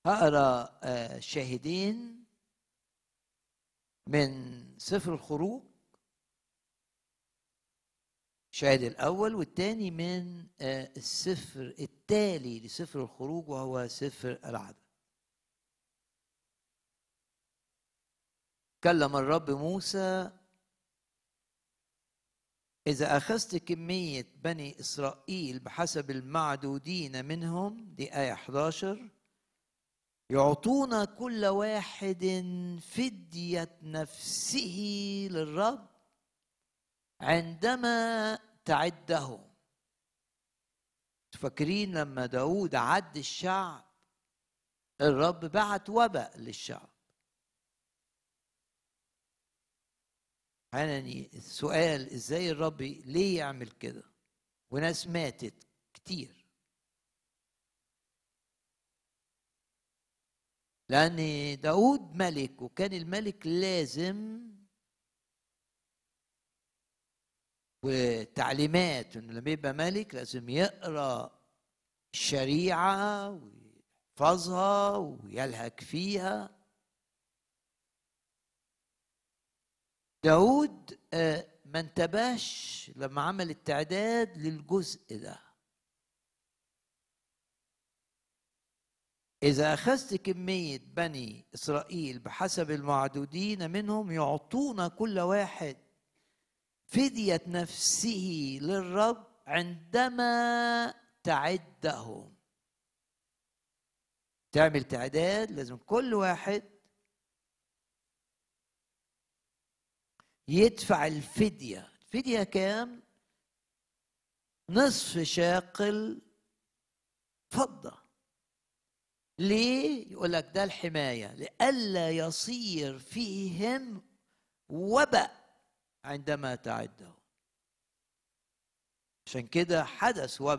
هقرا آه، شاهدين من سفر الخروج الشاهد الأول والثاني من آه، السفر التالي لسفر الخروج وهو سفر العدد كلم الرب موسى إذا أخذت كمية بني إسرائيل بحسب المعدودين منهم دي آية 11 يعطون كل واحد فدية نفسه للرب عندما تعدهم تفكرين لما داود عد الشعب الرب بعت وباء للشعب يعني السؤال ازاي الرب ليه يعمل كده وناس ماتت كتير لأن داود ملك وكان الملك لازم وتعليمات انه لما يبقى ملك لازم يقرا الشريعه ويحفظها ويلهك فيها داود آه، ما انتبهش لما عمل التعداد للجزء ده إذا أخذت كمية بني إسرائيل بحسب المعدودين منهم يعطون كل واحد فدية نفسه للرب عندما تعدهم تعمل تعداد لازم كل واحد يدفع الفدية الفدية كام نصف شاقل فضة ليه يقول لك ده الحماية لئلا يصير فيهم وبأ عندما تعده عشان كده حدث وباء